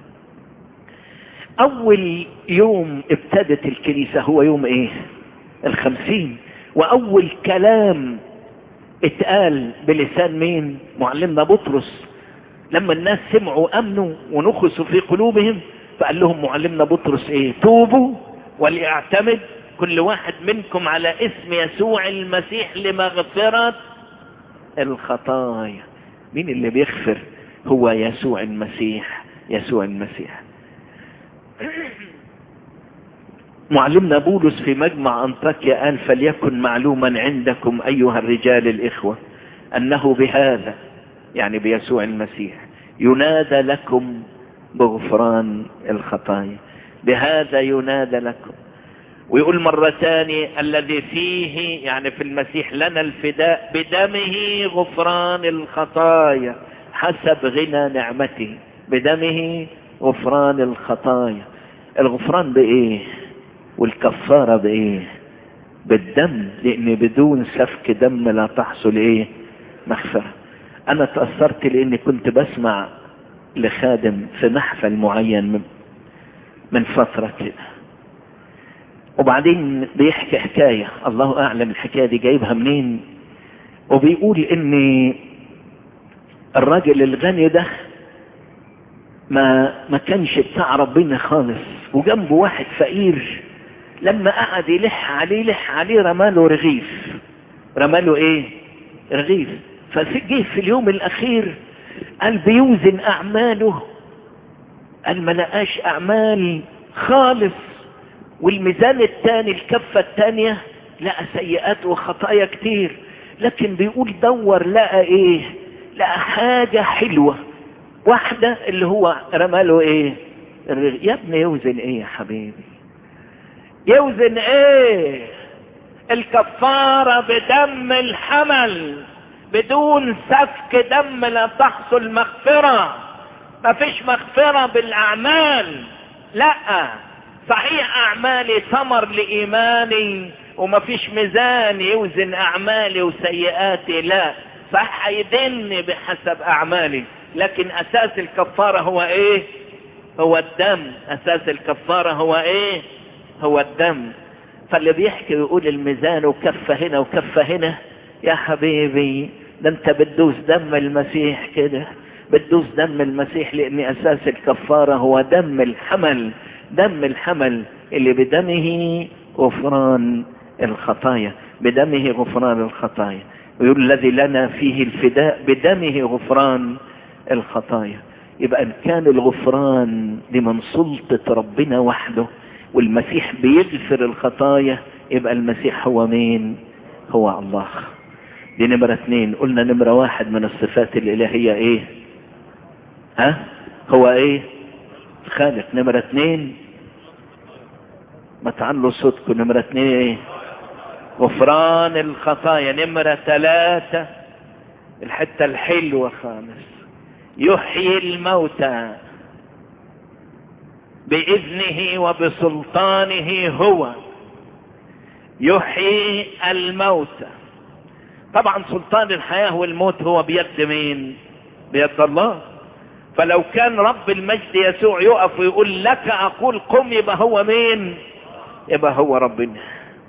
اول يوم ابتدت الكنيسة هو يوم ايه الخمسين واول كلام اتقال بلسان مين معلمنا بطرس لما الناس سمعوا امنوا ونخسوا في قلوبهم فقال لهم معلمنا بطرس ايه توبوا وليعتمد كل واحد منكم على اسم يسوع المسيح لمغفرة الخطايا مين اللي بيغفر هو يسوع المسيح يسوع المسيح معلمنا بولس في مجمع أنطاكيا قال فليكن معلوما عندكم أيها الرجال الإخوة أنه بهذا يعني بيسوع المسيح ينادى لكم بغفران الخطايا بهذا ينادى لكم ويقول مرة ثانية الذي فيه يعني في المسيح لنا الفداء بدمه غفران الخطايا حسب غنى نعمته بدمه غفران الخطايا الغفران بإيه والكفارة بإيه بالدم لأن بدون سفك دم لا تحصل إيه مغفرة أنا تأثرت لأني كنت بسمع لخادم في محفل معين من, من فترة كده وبعدين بيحكي حكاية الله أعلم الحكاية دي جايبها منين وبيقول إن الراجل الغني ده ما ما كانش بتاع ربنا خالص وجنبه واحد فقير لما قعد يلح عليه لح عليه رماله رغيف رماله ايه رغيف فجه في اليوم الاخير قال بيوزن اعماله قال ما لقاش اعمال خالص والميزان الثاني الكفة الثانية لقى سيئات وخطايا كتير لكن بيقول دور لقى ايه لقى حاجة حلوة واحدة اللي هو رماله ايه يا ابني يوزن ايه يا حبيبي يوزن ايه الكفارة بدم الحمل بدون سفك دم لا تحصل مغفرة مفيش مغفرة بالاعمال لا صحيح اعمالي ثمر لايماني ومفيش ميزان يوزن اعمالي وسيئاتي لا صح هيدني بحسب اعمالي لكن اساس الكفارة هو ايه هو الدم اساس الكفارة هو ايه هو الدم فاللي بيحكي ويقول الميزان وكفة هنا وكفة هنا يا حبيبي ده انت بتدوس دم المسيح كده بتدوس دم المسيح لان اساس الكفارة هو دم الحمل دم الحمل اللي بدمه غفران الخطايا بدمه غفران الخطايا ويقول الذي لنا فيه الفداء بدمه غفران الخطايا يبقى ان كان الغفران لمن سلطة ربنا وحده والمسيح بيغفر الخطايا يبقى المسيح هو مين هو الله دي نمرة اتنين قلنا نمرة واحد من الصفات الالهية ايه ها هو ايه خالق نمرة اتنين ما تعلوا صوتكم نمرة اتنين ايه غفران الخطايا نمرة ثلاثة الحتة الحلوة خالص يحيي الموتى بإذنه وبسلطانه هو يحيي الموتى طبعا سلطان الحياة والموت هو بيد مين بيد الله فلو كان رب المجد يسوع يقف ويقول لك اقول قم يبقى هو مين يبقى هو ربنا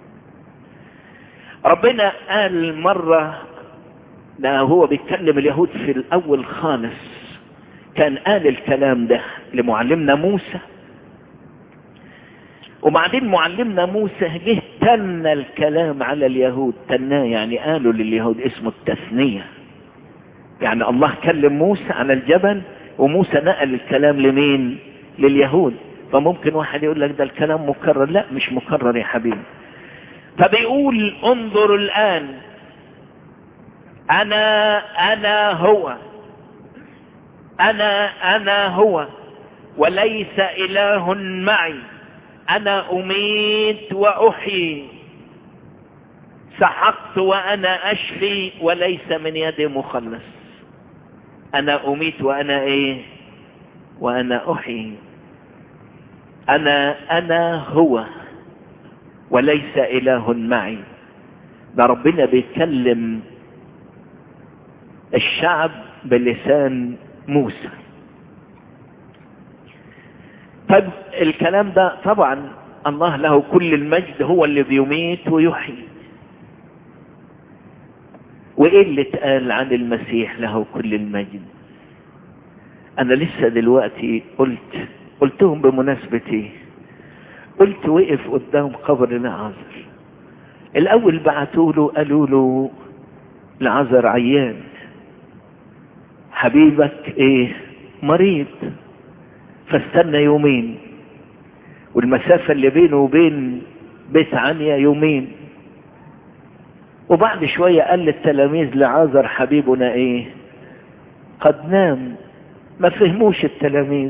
ربنا قال مرة ده هو بيتكلم اليهود في الاول خالص كان قال الكلام ده لمعلمنا موسى وبعدين معلمنا موسى جه تنى الكلام على اليهود تناه يعني قالوا لليهود اسمه التثنية يعني الله كلم موسى على الجبل وموسى نقل الكلام لمين لليهود فممكن واحد يقول لك ده الكلام مكرر لا مش مكرر يا حبيبي فبيقول انظروا الان انا انا هو انا انا هو وليس اله معي انا اميت واحيي سحقت وانا اشفي وليس من يدي مخلص انا اميت وانا ايه وانا احيي انا انا هو وليس اله معي ده ربنا بيتكلم الشعب بلسان موسى طيب الكلام ده طبعا الله له كل المجد هو اللي بيميت ويحيي وايه اللي اتقال عن المسيح له كل المجد انا لسه دلوقتي قلت قلتهم بمناسبة ايه قلت وقف قدام قبر العذر الاول بعتوا له قالوا له العذر عيان حبيبك ايه مريض فاستنى يومين والمسافة اللي بينه وبين بيت عنيا يومين وبعد شوية قال للتلاميذ لعازر حبيبنا ايه قد نام ما فهموش التلاميذ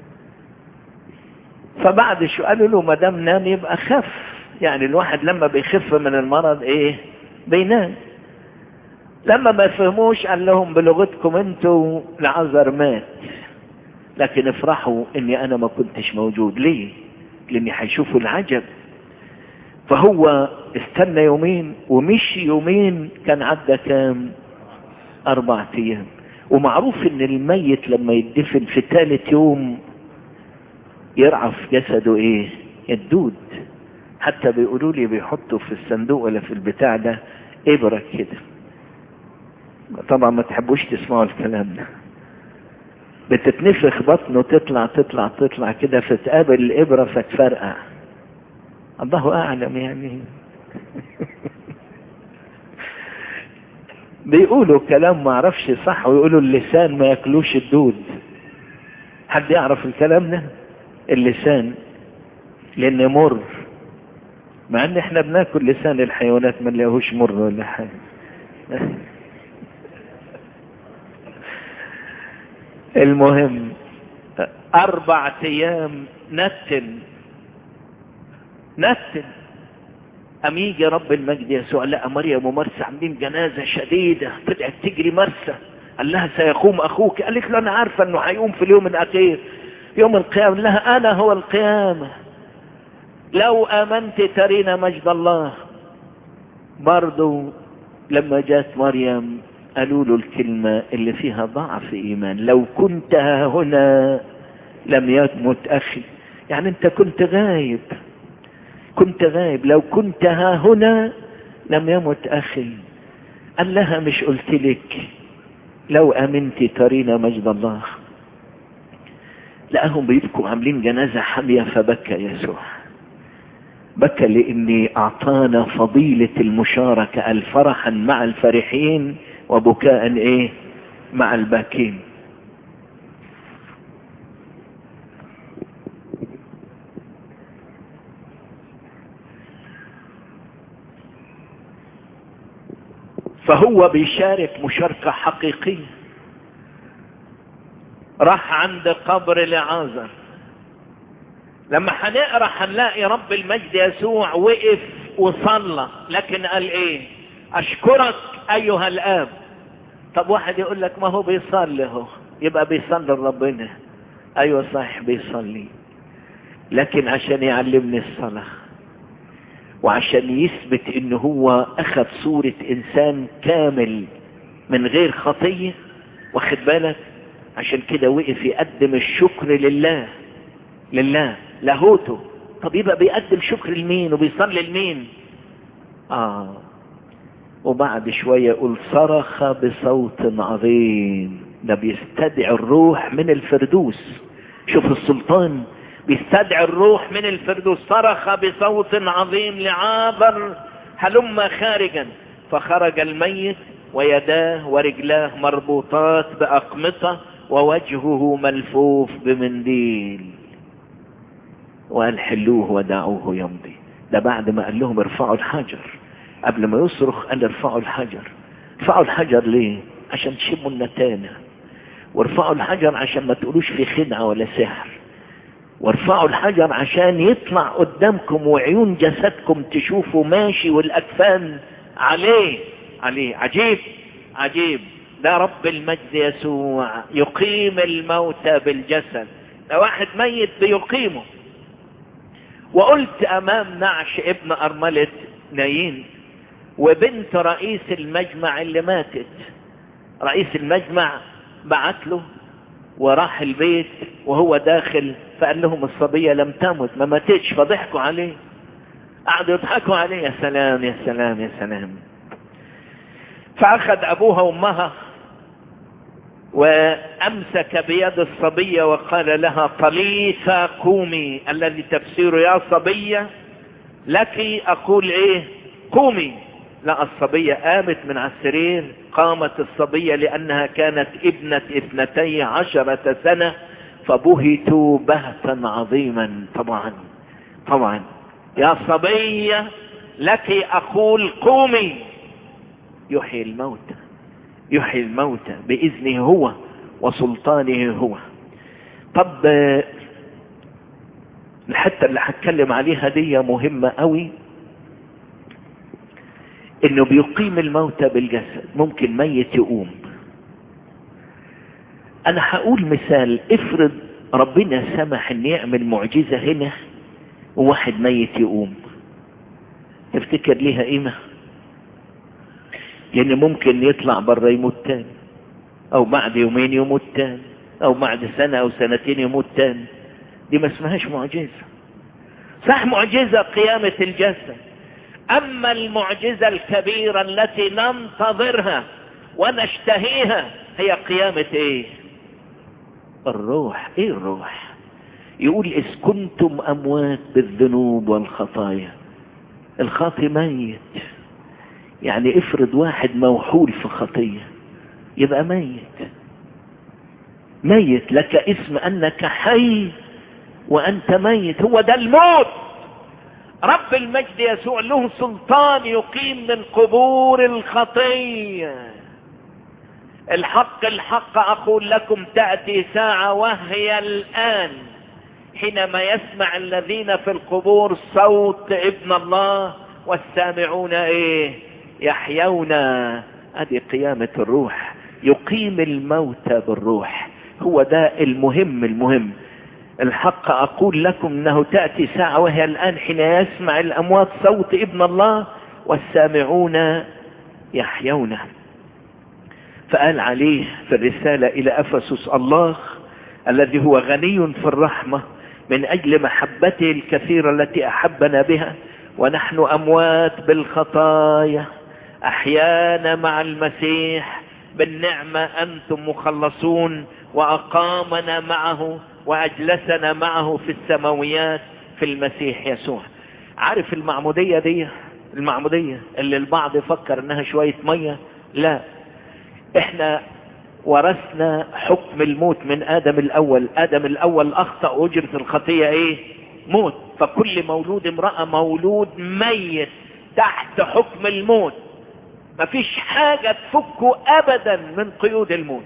فبعد شو قالوا له ما دام نام يبقى خف يعني الواحد لما بيخف من المرض ايه بينام لما ما فهموش قال لهم بلغتكم انتوا لعذر مات لكن افرحوا اني انا ما كنتش موجود ليه لاني هيشوفوا العجب فهو استنى يومين ومشي يومين كان عدى كام اربع ايام ومعروف ان الميت لما يدفن في ثالث يوم يرعف جسده ايه الدود حتى بيقولوا لي بيحطوا في الصندوق ولا في البتاع ده ابرة كده طبعا ما تحبوش تسمعوا الكلام ده بتتنفخ بطنه تطلع تطلع تطلع كده فتقابل الابرة فتفرقع الله اعلم يعني بيقولوا كلام ما اعرفش صح ويقولوا اللسان ما ياكلوش الدود حد يعرف الكلام ده اللسان لان مر مع ان احنا بناكل لسان الحيوانات ما نلاقيهوش مر ولا حاجه المهم اربع ايام نتن نتن أم يجي رب المجد يسوع لقى مريم ومرسى عاملين جنازة شديدة طلعت تجري مرسى قال لها سيقوم أخوك قالت له أنا عارفة أنه هيقوم في اليوم الأخير يوم القيامة لها أنا هو القيامة لو آمنت ترين مجد الله برضو لما جات مريم قالوا له الكلمة اللي فيها ضعف إيمان لو كنت هنا لم يمت أخي يعني أنت كنت غايب كنت غايب لو كنت ها هنا لم يمت أخي قال لها مش قلت لك لو أمنت ترين مجد الله لقاهم بيبكوا عاملين جنازة حامية فبكى يسوع بكى لاني اعطانا فضيلة المشاركة الفرحا مع الفرحين وبكاء ايه مع الباكين فهو بيشارك مشاركة حقيقية راح عند قبر لعازر لما هنقرا هنلاقي رب المجد يسوع وقف وصلى لكن قال ايه اشكرك ايها الاب طب واحد يقول لك ما هو بيصلي هو يبقى بيصلي لربنا ايوه صحيح بيصلي لكن عشان يعلمني الصلاة وعشان يثبت ان هو اخذ صورة انسان كامل من غير خطية واخد بالك عشان كده وقف يقدم الشكر لله لله لاهوته طب يبقى بيقدم شكر لمين وبيصلي لمين اه وبعد شوية يقول صرخ بصوت عظيم ده بيستدعي الروح من الفردوس شوف السلطان بيستدعي الروح من الفردوس صرخ بصوت عظيم لعابر هلم خارجا فخرج الميت ويداه ورجلاه مربوطات بأقمطة ووجهه ملفوف بمنديل وقال حلوه ودعوه يمضي ده بعد ما قال لهم ارفعوا الحجر قبل ما يصرخ قال ارفعوا الحجر ارفعوا الحجر ليه عشان تشموا النتانة وارفعوا الحجر عشان ما تقولوش في خدعة ولا سحر وارفعوا الحجر عشان يطلع قدامكم وعيون جسدكم تشوفوا ماشي والاكفان عليه عليه عجيب عجيب ده رب المجد يسوع يقيم الموتى بالجسد ده واحد ميت بيقيمه وقلت امام نعش ابن ارملة نايين وبنت رئيس المجمع اللي ماتت رئيس المجمع بعت له وراح البيت وهو داخل فقال لهم الصبية لم تمت ما ماتتش فضحكوا عليه قعدوا يضحكوا عليه يا سلام يا سلام يا سلام فأخذ أبوها وأمها وأمسك بيد الصبية وقال لها طليثة قومي الذي تفسير يا صبية لك أقول إيه قومي لا الصبية قامت من على السرير قامت الصبية لأنها كانت ابنة اثنتي عشرة سنة فبهتوا بهتا عظيما طبعا طبعا يا صبية لك أقول قومي يحيي الموتى يحيي الموتى بإذنه هو وسلطانه هو طب الحتة اللي هتكلم عليها دي مهمة قوي انه بيقيم الموتى بالجسد ممكن ميت يقوم انا هقول مثال افرض ربنا سمح ان يعمل معجزة هنا وواحد ميت يقوم تفتكر ليها قيمة لان ممكن يطلع بره يموت تاني او بعد يومين يموت تاني او بعد سنة او سنتين يموت تاني دي ما اسمهاش معجزة صح معجزة قيامة الجسد اما المعجزة الكبيرة التي ننتظرها ونشتهيها هي قيامة ايه الروح ايه الروح يقول اذ كنتم اموات بالذنوب والخطايا الخاطي ميت يعني افرض واحد موحول في خطية يبقى ميت ميت لك اسم انك حي وانت ميت هو ده الموت رب المجد يسوع له سلطان يقيم من قبور الخطية الحق الحق اقول لكم تأتي ساعة وهي الان حينما يسمع الذين في القبور صوت ابن الله والسامعون ايه يحيون ادي قيامة الروح يقيم الموتى بالروح هو ده المهم المهم الحق اقول لكم انه تأتي ساعة وهي الان حين يسمع الاموات صوت ابن الله والسامعون يحيون فقال عليه في الرسالة الى افسس الله الذي هو غني في الرحمة من اجل محبته الكثيرة التي احبنا بها ونحن اموات بالخطايا احيانا مع المسيح بالنعمة انتم مخلصون واقامنا معه واجلسنا معه في السماويات في المسيح يسوع عارف المعمودية دي المعمودية اللي البعض يفكر انها شوية مية لا احنا ورثنا حكم الموت من ادم الاول ادم الاول اخطأ اجرة الخطية ايه موت فكل مولود امرأة مولود ميت تحت حكم الموت مفيش حاجة تفكه ابدا من قيود الموت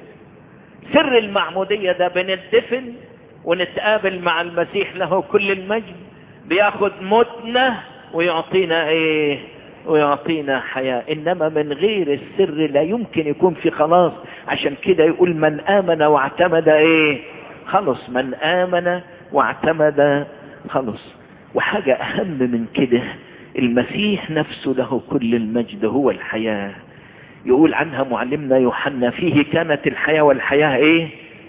سر المعمودية ده بنتدفن ونتقابل مع المسيح له كل المجد بياخد موتنا ويعطينا ايه ويعطينا حياة انما من غير السر لا يمكن يكون في خلاص عشان كده يقول من امن واعتمد ايه خلص من امن واعتمد خلص وحاجة اهم من كده المسيح نفسه له كل المجد هو الحياة يقول عنها معلمنا يوحنا فيه كانت الحياة والحياة ايه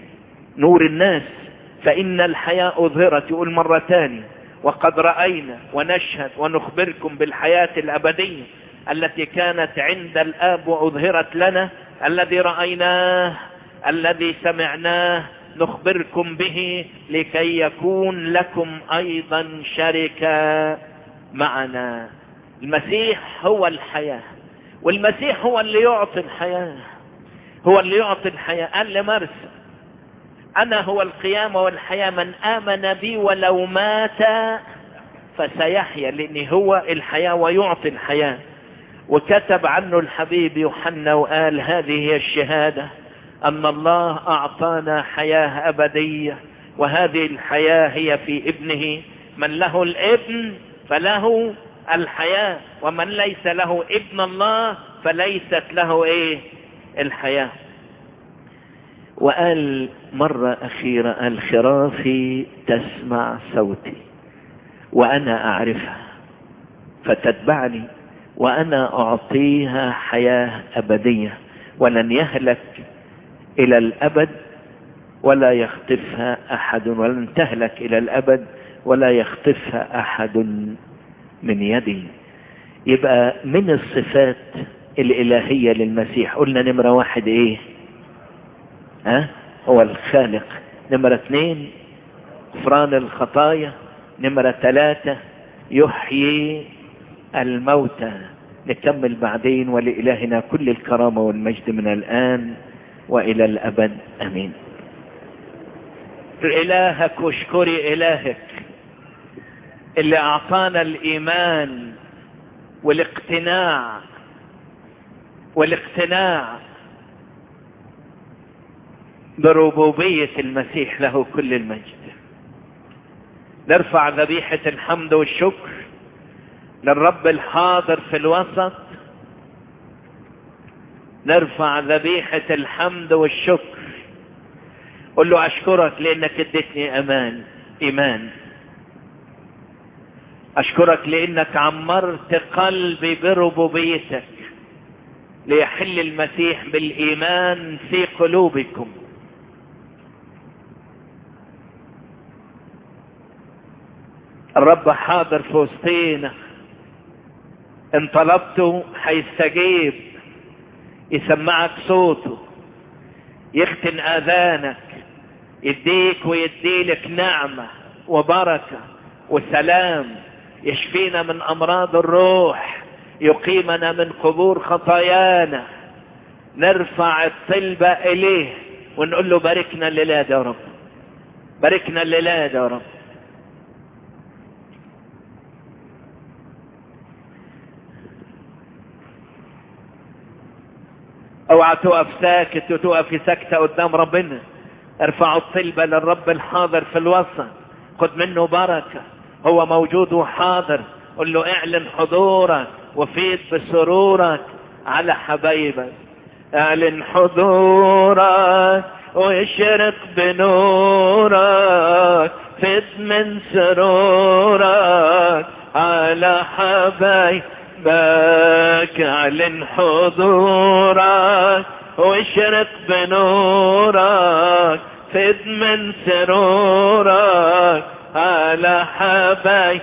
نور الناس فإن الحياة أظهرت يقول مرة تاني وقد رأينا ونشهد ونخبركم بالحياة الأبدية التي كانت عند الآب وأظهرت لنا الذي رأيناه الذي سمعناه نخبركم به لكي يكون لكم أيضا شركة معنا المسيح هو الحياة والمسيح هو اللي يعطي الحياة هو اللي يعطي الحياة قال لمرسى انا هو القيامة والحياة من امن بي ولو مات فسيحيا لان هو الحياة ويعطي الحياة وكتب عنه الحبيب يوحنا وقال هذه هي الشهادة ان الله اعطانا حياة ابدية وهذه الحياة هي في ابنه من له الابن فله الحياة ومن ليس له ابن الله فليست له ايه الحياة وقال مرة أخيرة قال خرافي تسمع صوتي وأنا أعرفها فتتبعني وأنا أعطيها حياة أبدية ولن يهلك إلى الأبد ولا يخطفها احد ولن تهلك الى الابد ولا يخطفها احد من يدي يبقى من الصفات الالهية للمسيح قلنا نمرة واحد ايه ها هو الخالق نمرة اثنين غفران الخطايا نمرة ثلاثة يحيي الموتى نكمل بعدين ولإلهنا كل الكرامة والمجد من الآن وإلى الأبد أمين إلهك واشكري إلهك اللي أعطانا الإيمان والاقتناع والاقتناع بربوبية المسيح له كل المجد نرفع ذبيحة الحمد والشكر للرب الحاضر في الوسط نرفع ذبيحة الحمد والشكر قل له أشكرك لأنك اديتني أمان إيمان أشكرك لأنك عمرت قلبي بربوبيتك ليحل المسيح بالإيمان في قلوبكم الرب حاضر في وسطينا ان طلبته هيستجيب يسمعك صوته يختن اذانك يديك ويديلك نعمة وبركة وسلام يشفينا من امراض الروح يقيمنا من قبور خطايانا نرفع الطلبة اليه ونقول له باركنا الليلة يا رب باركنا الليلة يا رب اوعى تقف ساكت وتقف ساكتة قدام ربنا ارفعوا الطلبة للرب الحاضر في الوسط خد منه بركة هو موجود وحاضر قل له اعلن حضورك وفيد بسرورك على حبايبك اعلن حضورك واشرق بنورك فد من سرورك على حبايبك اعلن حضورك واشرق بنورك فد من سرورك على حبايبك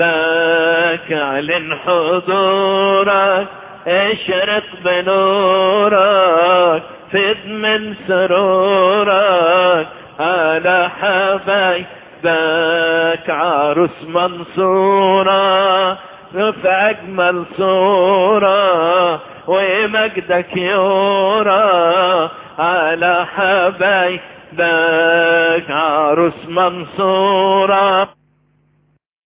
اعلن حضورك اشرق بنورك فد من سرورك على حبايبك عروس منصورة في أجمل صورة ومجدك يورى على حبايبك عروس منصورة